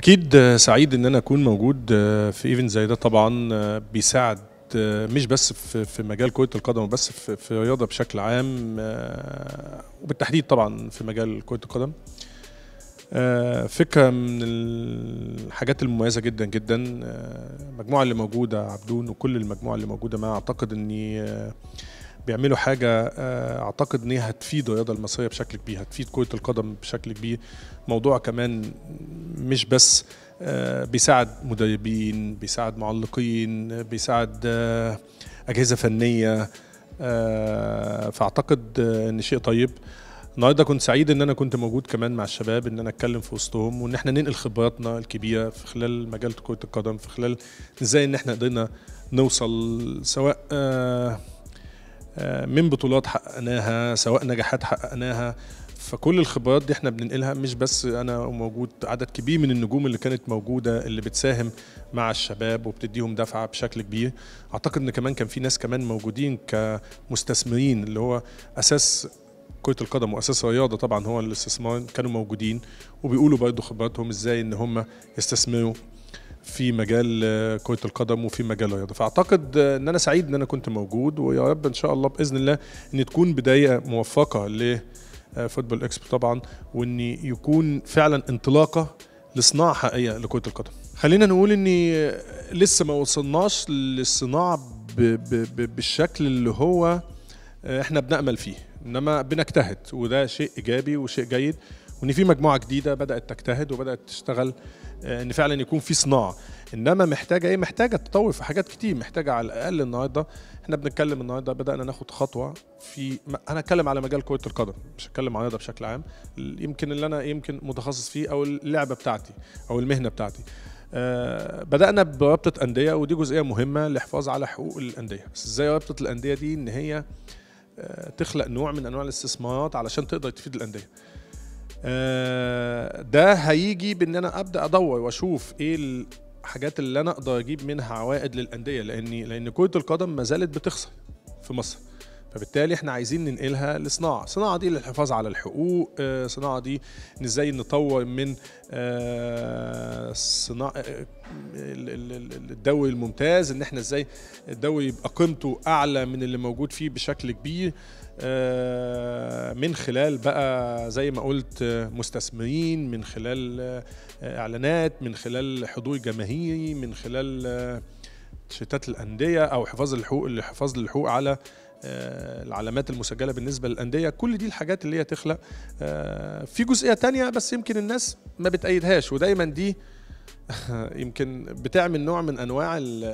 اكيد سعيد ان انا اكون موجود في ايفنت زي ده طبعا بيساعد مش بس في في مجال كره القدم وبس في في الرياضه بشكل عام وبالتحديد طبعا في مجال كره القدم فكره من الحاجات المميزه جدا جدا المجموعه اللي موجوده عبدون وكل المجموعه اللي موجوده معاه اعتقد اني بيعملوا حاجه اعتقد ان هي هتفيد الرياضه المصريه بشكل كبير هتفيد كره القدم بشكل كبير موضوع كمان مش بس بيساعد مدربين بيساعد معلقين بيساعد اجهزه فنيه فاعتقد ان شيء طيب النهارده كنت سعيد ان انا كنت موجود كمان مع الشباب ان انا اتكلم في وسطهم وان احنا ننقل خبراتنا الكبيره في خلال مجال كره القدم في خلال ازاي ان احنا قدرنا نوصل سواء من بطولات حققناها سواء نجاحات حققناها فكل الخبرات دي احنا بننقلها مش بس انا وموجود عدد كبير من النجوم اللي كانت موجوده اللي بتساهم مع الشباب وبتديهم دفعه بشكل كبير اعتقد ان كمان كان في ناس كمان موجودين كمستثمرين اللي هو اساس كرة القدم واساس الرياضه طبعا هو الاستثمار كانوا موجودين وبيقولوا برضه خبراتهم ازاي ان هم يستثمروا في مجال كرة القدم وفي مجال الرياضة فأعتقد أن أنا سعيد أن أنا كنت موجود ويا رب إن شاء الله بإذن الله أن تكون بداية موفقة لفوتبول إكسبو طبعا وأن يكون فعلا انطلاقة لصناعة حقيقية لكرة القدم خلينا نقول أن لسه ما وصلناش للصناعة ب ب ب بالشكل اللي هو احنا بنأمل فيه انما بنجتهد وده شيء ايجابي وشيء جيد وان في مجموعه جديده بدات تجتهد وبدات تشتغل ان فعلا يكون في صناعه انما محتاجه ايه محتاجه تطور في حاجات كتير محتاجه على الاقل النهارده احنا بنتكلم النهارده بدانا ناخد خطوه في انا اتكلم على مجال كره القدم مش هتكلم عن الرياضه بشكل عام يمكن اللي انا يمكن متخصص فيه او اللعبه بتاعتي او المهنه بتاعتي آه بدانا برابطه انديه ودي جزئيه مهمه للحفاظ على حقوق الانديه بس ازاي رابطه الانديه دي ان هي آه تخلق نوع من انواع الاستثمارات علشان تقدر تفيد الانديه ده هيجي بان انا ابدا ادور واشوف ايه الحاجات اللي انا اقدر اجيب منها عوائد للانديه لاني لان كره القدم ما زالت بتخسر في مصر فبالتالي احنا عايزين ننقلها لصناعه صناعه دي للحفاظ على الحقوق صناعه دي ازاي نطور من صناعه الدوري الممتاز ان احنا ازاي الدوري يبقى قيمته اعلى من اللي موجود فيه بشكل كبير من خلال بقى زي ما قلت مستثمرين من خلال اعلانات من خلال حضور جماهيري من خلال تيشيرتات الانديه او حفاظ الحقوق الحفاظ للحقوق على العلامات المسجله بالنسبه للانديه كل دي الحاجات اللي هي تخلق في جزئيه تانية بس يمكن الناس ما بتأيدهاش ودايما دي يمكن بتعمل نوع من انواع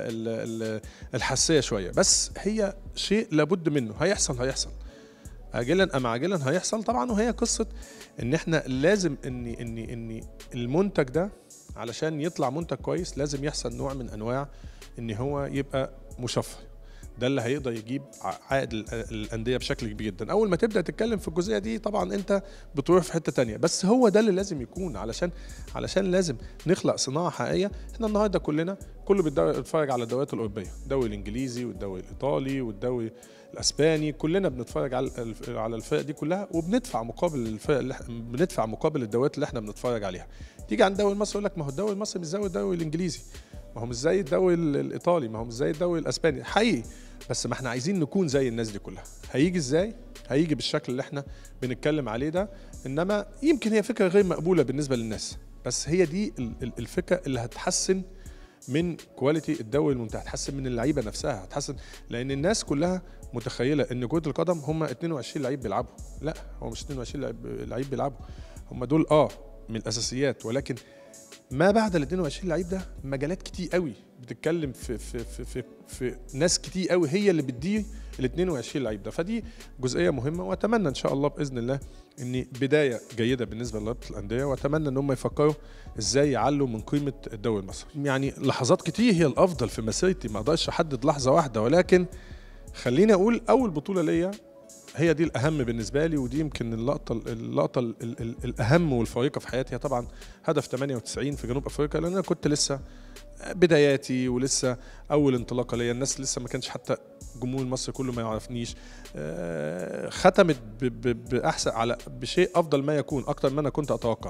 الحساسيه شويه بس هي شيء لابد منه هيحصل هيحصل اجلا ام عاجلا هيحصل طبعا وهي قصه ان احنا لازم ان ان ان المنتج ده علشان يطلع منتج كويس لازم يحصل نوع من انواع ان هو يبقى مشفر ده اللي هيقدر يجيب عائد الانديه بشكل كبير جدا اول ما تبدا تتكلم في الجزئيه دي طبعا انت بتروح في حته تانية بس هو ده اللي لازم يكون علشان علشان لازم نخلق صناعه حقيقيه احنا النهارده كلنا كله بيتفرج على الدوريات الاوروبيه الدوري الانجليزي والدوري الايطالي والدوري الاسباني كلنا بنتفرج على على الفرق دي كلها وبندفع مقابل الفرق اللي بندفع مقابل الدوريات اللي احنا بنتفرج عليها تيجي عند الدوري المصري يقول لك ما هو الدوري المصري مش زي الدوري الانجليزي ما هو مش زي الدوري الايطالي ما هو مش زي الدوري الاسباني حقيقي بس ما احنا عايزين نكون زي الناس دي كلها هيجي ازاي هيجي بالشكل اللي احنا بنتكلم عليه ده انما يمكن هي فكره غير مقبوله بالنسبه للناس بس هي دي الفكره اللي هتحسن من كواليتي الدوري الممتاز هتحسن من اللعيبه نفسها هتحسن لان الناس كلها متخيله ان كره القدم هم 22 لعيب بيلعبوا لا هو مش 22 لعيب بيلعبوا هم دول اه من الاساسيات ولكن ما بعد ال 22 لعيب ده مجالات كتير قوي بتتكلم في في في في, في ناس كتير قوي هي اللي بتدير ال 22 لعيب ده فدي جزئيه مهمه واتمنى ان شاء الله باذن الله ان بدايه جيده بالنسبه لرابطه الانديه واتمنى ان هم يفكروا ازاي يعلوا من قيمه الدوري المصري يعني لحظات كتير هي الافضل في مسيرتي ما اقدرش احدد لحظه واحده ولكن خليني اقول اول بطوله ليا هي دي الاهم بالنسبه لي ودي يمكن اللقطه اللقطه ال ال ال الاهم والفارقه في حياتي هي طبعا هدف 98 في جنوب افريقيا لان انا كنت لسه بداياتي ولسه اول انطلاقه ليا الناس لسه ما كانش حتى جمهور مصر كله ما يعرفنيش ختمت باحسن على بشيء افضل ما يكون اكتر ما انا كنت اتوقع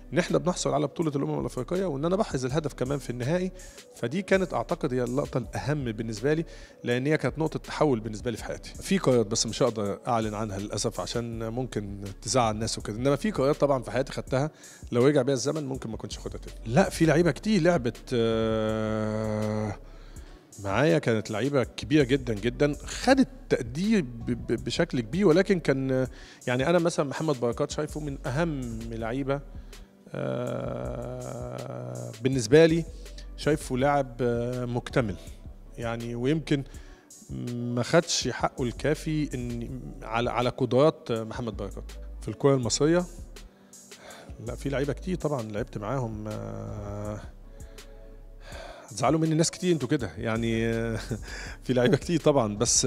ان احنا بنحصل على بطوله الامم الافريقيه وان انا بحرز الهدف كمان في النهائي فدي كانت اعتقد هي اللقطه الاهم بالنسبه لي لان هي كانت نقطه تحول بالنسبه لي في حياتي في قرارات بس مش هقدر اعلن عنها للاسف عشان ممكن تزعل الناس وكده انما في قرارات طبعا في حياتي خدتها لو رجع بيها الزمن ممكن ما كنتش اخدها تاني لا في لعيبه كتير لعبت آه، معايا كانت لعيبه كبيره جدا جدا خدت تقدير ب- ب- بشكل كبير ولكن كان يعني انا مثلا محمد بركات شايفه من اهم لعيبه آه، بالنسبه لي شايفه لاعب آه، مكتمل يعني ويمكن ما خدش حقه الكافي ان على على قدرات محمد بركات في الكره المصريه لا في لعيبه كتير طبعا لعبت معاهم آه، هتزعلوا مني ناس كتير انتوا كده يعني آه، في لعيبه كتير طبعا بس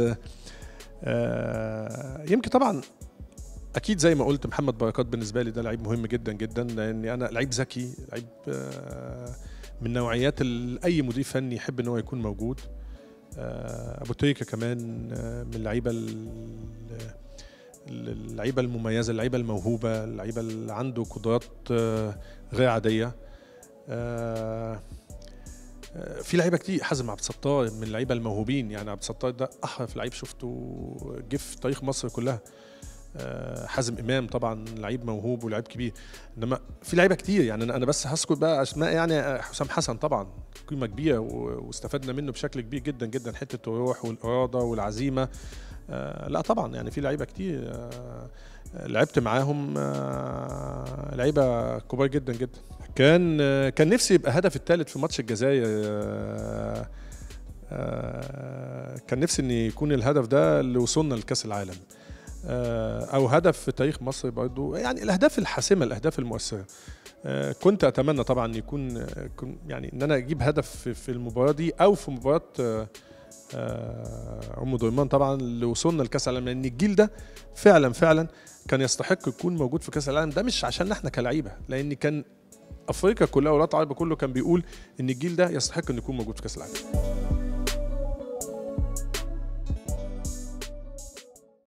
آه، يمكن طبعا اكيد زي ما قلت محمد بركات بالنسبه لي ده لعيب مهم جدا جدا لاني انا لعيب ذكي لعيب آه، من نوعيات ال- اي مدير فني يحب ان هو يكون موجود آه، ابو تريكه كمان آه، من اللعيبه ال- ال- اللعيبه المميزه اللعيبه الموهوبه اللعيبه اللي عنده قدرات آه، غير عاديه آه، آه، في لعيبه كتير حازم عبد الستار من اللعيبه الموهوبين يعني عبد الستار ده احرف لعيب شفته جه في تاريخ مصر كلها آه، حازم امام طبعا لعيب موهوب ولعيب كبير انما في لعيبه كتير يعني انا أنا بس هذكر بقى اسماء يعني آه، حسام حسن طبعا قيمه كبيره و- واستفدنا منه بشكل كبير جدا جدا حته الروح والاراده والعزيمه آه، لا طبعا يعني في لعيبه كتير آه، لعبت معاهم آه، لعيبه كبار جدا جدا كان آه، كان نفسي يبقى هدف الثالث في ماتش الجزائر آه، آه، كان نفسي ان يكون الهدف ده اللي وصلنا لكاس العالم آه، او هدف في تاريخ مصر برضو يعني الاهداف الحاسمه الاهداف المؤثره آه، كنت اتمنى طبعا ان يكون آه، يكون- يعني ان انا اجيب هدف في- في المباراه دي او في مباراه آه، آه، ام درمان طبعا اللي وصلنا لكاس العالم لان الجيل ده فعلا فعلا كان يستحق يكون موجود في كاس العالم ده مش عشان احنا كلعيبه لان كان افريقيا كلها والوطن العربي كله كان بيقول ان الجيل ده يستحق انه يكون موجود في كاس العالم